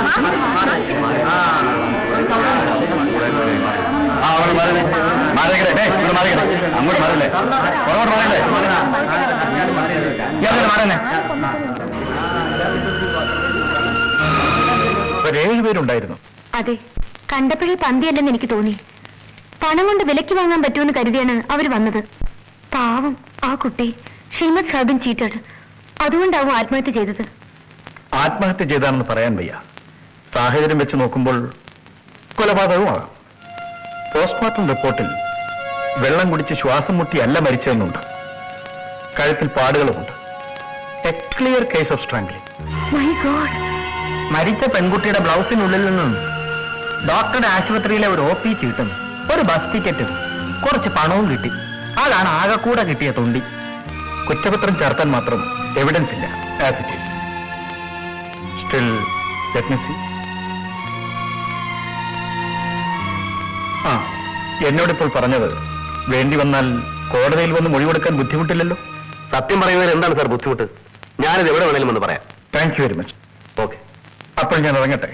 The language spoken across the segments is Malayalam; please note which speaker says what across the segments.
Speaker 1: ആ അവിടെ മാറണേ മാറിക്കട്ടെ ഡേ ഇവിടെ മാറിക്കട്ടെ അങ്ങോട്ട് മാറില്ലേ പുറകോട്ട് മാറില്ലേ ഇയാളെ മാറണേ ഒരു ഏഴുപേരുണ്ടായിരുന്നു
Speaker 2: അതെ കണ്ടപ്പോഴേ പന്തിയല്ലെന്ന് എനിക്ക് തോന്നി പണം കൊണ്ട് വിലയ്ക്ക് വാങ്ങാൻ പറ്റുമെന്ന് കരുതിയാണ് അവർ വന്നത് പാവം ആ കുട്ടി ഷീമത് ഹാബിൻ ചീറ്റഡ് അതുകൊണ്ടാവും ആത്മഹത്യ ചെയ്തത്
Speaker 1: ആത്മഹത്യ ചെയ്താണെന്ന് പറയാൻ വയ്യ സാഹചര്യം വെച്ച് നോക്കുമ്പോൾ കൊലപാതകവുമാകാം പോസ്റ്റ്മോർട്ടം റിപ്പോർട്ടിൽ വെള്ളം കുടിച്ച് ശ്വാസം മുട്ടിയല്ല മരിച്ചതെന്നുണ്ട് കഴുത്തിൽ പാടുകളുമുണ്ട് a clear case of strangling
Speaker 2: my god
Speaker 1: മരിച്ച പെൺകുട്ടിയുടെ ബ്ലൗസിനുള്ളിൽ നിന്നും ഡോക്ടറുടെ ആശുപത്രിയിലെ ഒരു ഒ പി ചീട്ടും ഒരു ബസ് ടിക്കറ്റും കുറച്ച് പണവും കിട്ടി അതാണ് ആകെ കൂടെ കിട്ടിയ തൊണ്ടി കുറ്റപത്രം ചേർത്താൻ മാത്രം എവിഡൻസ് ഇല്ല as it is still let ആ എന്നോടിപ്പോൾ പറഞ്ഞത് വേണ്ടി വന്നാൽ കോടതിയിൽ വന്ന് മൊഴികൊടുക്കാൻ ബുദ്ധിമുട്ടില്ലല്ലോ
Speaker 3: സത്യം പറയുന്നതിൽ എന്താണ് സാർ ബുദ്ധിമുട്ട് ഞാനിത് എവിടെ വേണേലും വന്ന് പറയാം
Speaker 1: thank you very much
Speaker 3: okay
Speaker 1: അപ്പോൾ ഞാൻ ഇറങ്ങട്ടെ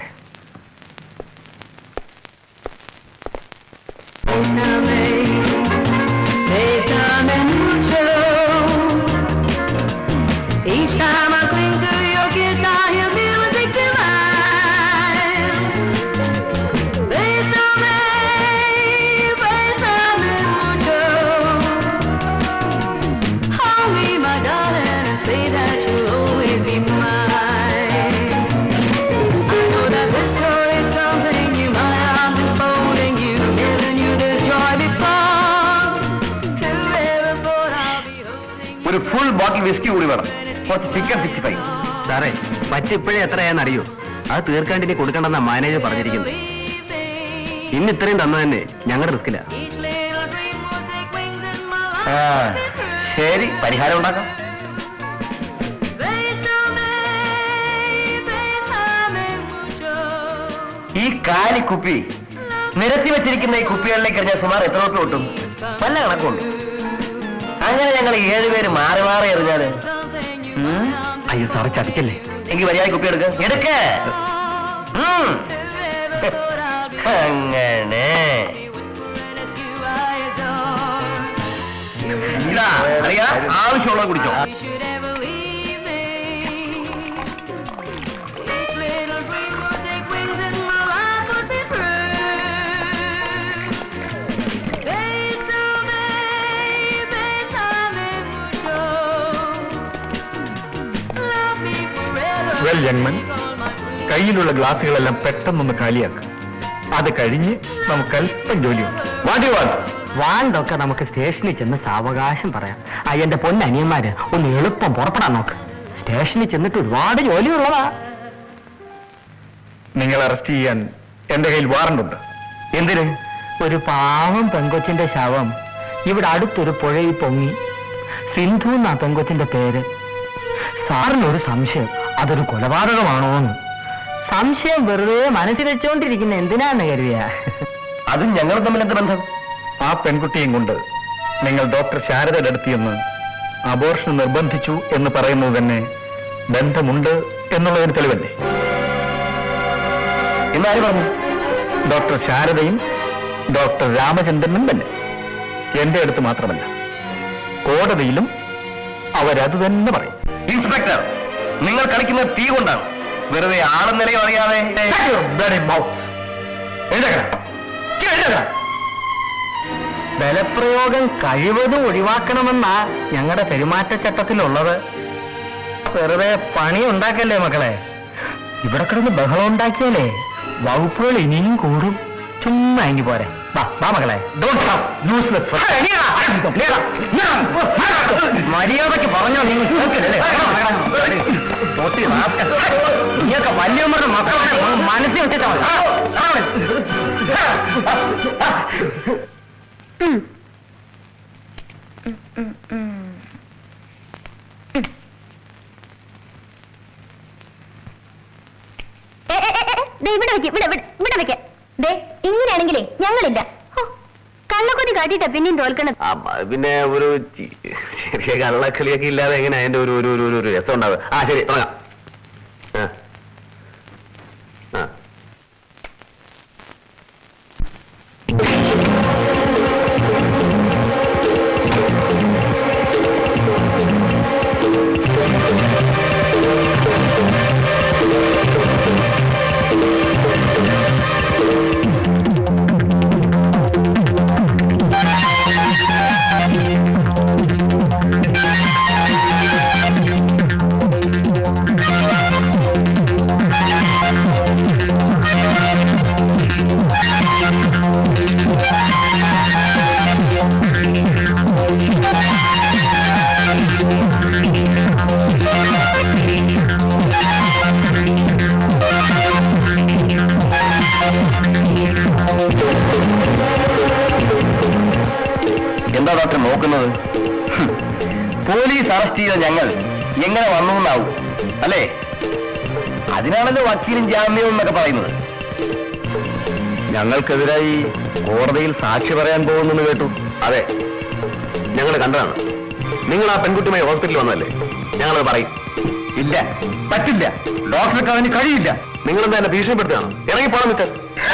Speaker 4: Each time I cling to your guitar, your music divine. Bésame, bésame mucho. Hold me, my darling, and say that you'll always be mine. I know that this story is something you might have been folding you, giving you this joy before. Whoever thought I'll be holding
Speaker 3: ഒരു ഫുൾ ബോട്ടിൽ വിസ്കി കൂടി വേണം കുറച്ച് ചിക്കൻ സിക്സ്റ്റി ഫൈവ് സാറേ പറ്റിപ്പോഴേ എത്രയാണെന്ന് അറിയോ അത് തീർക്കാണ്ട് ഇനി കൊടുക്കണ്ടെന്നാ മാനേജർ പറഞ്ഞിരിക്കുന്നത് ഇന്ന് ഇത്രയും തന്നു തന്നെ ഞങ്ങളുടെ റിസ്കില്ല
Speaker 4: Each little dream will take wings and my life
Speaker 3: ആ,
Speaker 4: will be free.
Speaker 3: ശരി പരിഹാരം ഉണ്ടാക്കാം
Speaker 4: Bésame, bésame mucho.
Speaker 3: ഈ കാലി കുപ്പി നിരത്തി വെച്ചിരിക്കുന്ന ഈ കുപ്പികളിലേക്ക് എറിഞ്ഞാൽ സുമാർ എത്ര രൂപ കിട്ടും നല്ല കണക്കുണ്ട് അങ്ങനെ ഞങ്ങൾ ഏഴുപേര് മാറി മാറി എറിഞ്ഞാല്
Speaker 4: Something you
Speaker 3: ഉം? അയ്യോ സാറ് ചതിക്കല്ലേ എങ്കിൽ മര്യാദ കുപ്പി എടുക്ക എടുക്ക ഉം.
Speaker 4: never thought I'd be
Speaker 3: അങ്ങനെ
Speaker 4: as you I adore.
Speaker 3: ഇതാ അറിയാ ആവശ്യമുള്ളത് കുടിച്ചോ
Speaker 4: You should ever leave me. Each little dream will take wings and my life will be free. Bésame, bésame mucho. Love me forever.
Speaker 1: Well, young man.
Speaker 4: All my blues.
Speaker 1: കയ്യിലുള്ള ഗ്ലാസുകളെല്ലാം പെട്ടെന്നൊന്ന് കാലിയാക്കുക അത് കഴിഞ്ഞ് നമുക്ക് അല്പം ജോലിയുണ്ട്
Speaker 3: വാണ്ടി വാ
Speaker 5: വാണ്ടൊക്കെ നമുക്ക് സ്റ്റേഷനിൽ ചെന്ന് സാവകാശം പറയാം ആ എന്റെ പൊന്നനിയന്മാര് ഒന്ന് എളുപ്പം പുറപ്പെടാൻ നോക്ക് സ്റ്റേഷനിൽ ചെന്നിട്ട് ഒരുപാട് ജോലിയുള്ളതാ
Speaker 1: നിങ്ങൾ അറസ്റ്റ് ചെയ്യാൻ എന്റെ കയ്യിൽ വാറണ്ട് ഉണ്ട്
Speaker 5: എന്തിന് ഒരു പാവം പെങ്കൊച്ചിന്റെ ശവം ഇവിടെ അടുത്തൊരു പുഴയിൽ പൊങ്ങി സിന്ധു എന്നാ പെങ്കൊച്ചിന്റെ പേര് സാറിനൊരു സംശയം അതൊരു കൊലപാതകമാണോന്ന് സംശയം വെറുതെ മനസ്സിൽ വെച്ചോണ്ടിരിക്കുന്ന എന്തിനാന്ന് കരുതിയ
Speaker 3: അതും ഞങ്ങൾ തമ്മിൽ എന്ത് ബന്ധം
Speaker 1: ആ പെൺകുട്ടിയും കൊണ്ട് നിങ്ങൾ ഡോക്ടർ ശാരദയുടെ അടുത്തിയെന്ന് അബോർഷൻ നിർബന്ധിച്ചു എന്ന് പറയുന്നത് തന്നെ ബന്ധമുണ്ട് എന്നുള്ളതിന് തെളിവല്ലേ
Speaker 3: ഇന്നാര് പറഞ്ഞു
Speaker 1: ഡോക്ടർ ശാരദയും ഡോക്ടർ രാമചന്ദ്രനും തന്നെ എന്റെ അടുത്ത് മാത്രമല്ല കോടതിയിലും അവരത് തന്നെ പറയും
Speaker 3: ഇൻസ്പെക്ടർ നിങ്ങൾ കളിക്കുന്നത് തീ കൊണ്ടാണ് വെറുതെ ആളും നിലയും അറിയാതെ
Speaker 5: ബലപ്രയോഗം കഴിവതും ഒഴിവാക്കണമെന്നാ ഞങ്ങളുടെ പെരുമാറ്റച്ചട്ടത്തിലുള്ളത് വെറുതെ പണി ഉണ്ടാക്കല്ലേ മക്കളെ ഇവിടെ കിടന്ന് ബഹളം ഉണ്ടാക്കിയാലേ വകുപ്പുകൾ ഇനിയും കൂടും ചുമ്മാ എങ്കി പോരെ വാ വാ മക്കളെ മര്യാദക്ക് പറഞ്ഞോ നിങ്ങൾ കേൾക്കില്ലല്ലേ? തൊട്ടി റാസ്കൽ. നീയൊക്കെ വല്യമ്മയുടെ മക്കളെ മനസ്സിൽ വെച്ചിട്ടാ മതി. ആ, ആ.
Speaker 2: ഏ, ഏ, ഏ, ഏ, ദേ ഇവിടെ വെക്ക് ഇവിടെ ഇവിടെ ഇവിടെ വെക്ക് ദേ ഇങ്ങനെയാണെങ്കിലേ ഞങ്ങളില്ല ഹോ, കള്ളക്കൊതി കാട്ടിട്ടാ പിന്നെയും തോൽക്കണത്
Speaker 3: ആ, ബ- പിന്നെ ഒരു ചി- ചെറിയ കള്ളക്കളിയൊക്കെ ഇല്ലാതെ എങ്ങനെ അതിന്റെ ഒരു ഒരു ഒരു ഒരു രസം ഉണ്ടാവുക ആ ശരി തുടങ്ങാം ആ. ആ. നോക്കുന്നത് ഹും. പോലീസ് അറസ്റ്റ് ചെയ്ത ഞങ്ങൾ എങ്ങനെ വന്നു എന്നാവും അല്ലേ അതിനാണല്ലോ വക്കീലും ജാമ്യവും എന്നൊക്കെ പറയുന്നത് ഞങ്ങൾക്കെതിരായി കോടതിയിൽ സാക്ഷി പറയാൻ പോകുന്നെന്ന് കേട്ടു അതെ ഞങ്ങൾ കണ്ടതാണ് നിങ്ങൾ ആ പെൺകുട്ടിയുമായി ഹോസ്പിറ്റലിൽ വന്നതല്ലേ ഞങ്ങളത് പറയും ഇല്ല പറ്റില്ല ഡോക്ടർക്ക് അതിന് കഴിയില്ല നിങ്ങൾ എന്താ എന്നെ ഭീഷണിപ്പെടുത്തുകയാണ് ഇറങ്ങിപ്പോണം മിസ്റ്റർ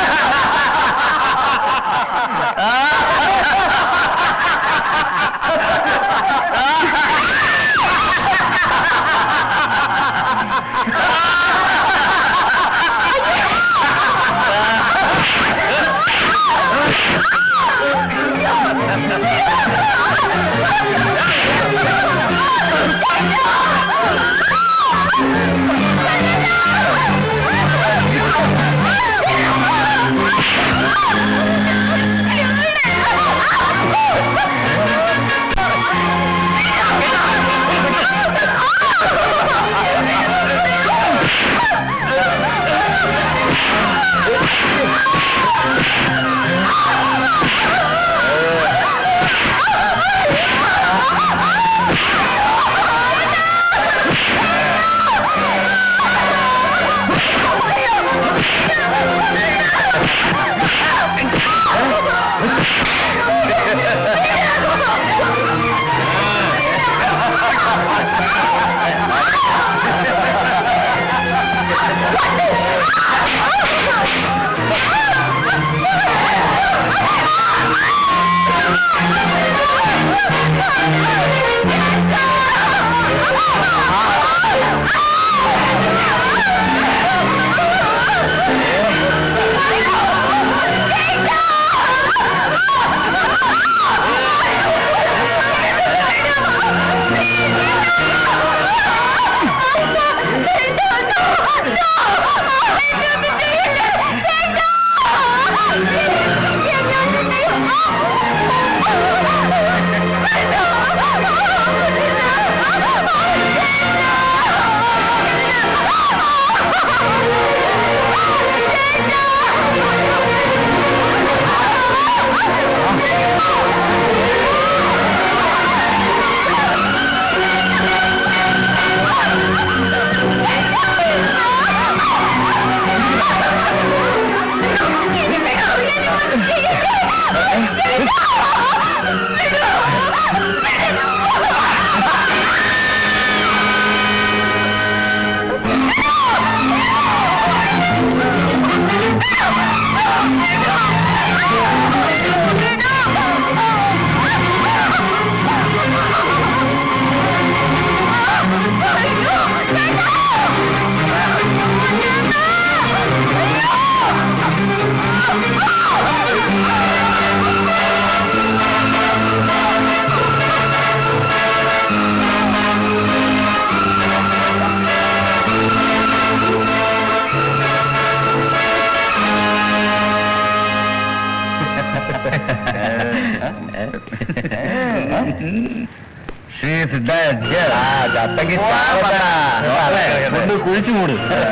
Speaker 3: കുഴിച്ചു മൂട്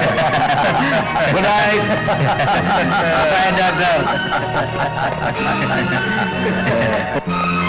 Speaker 3: ഗുഡ് നൈറ്റ് ഡോക്ടർ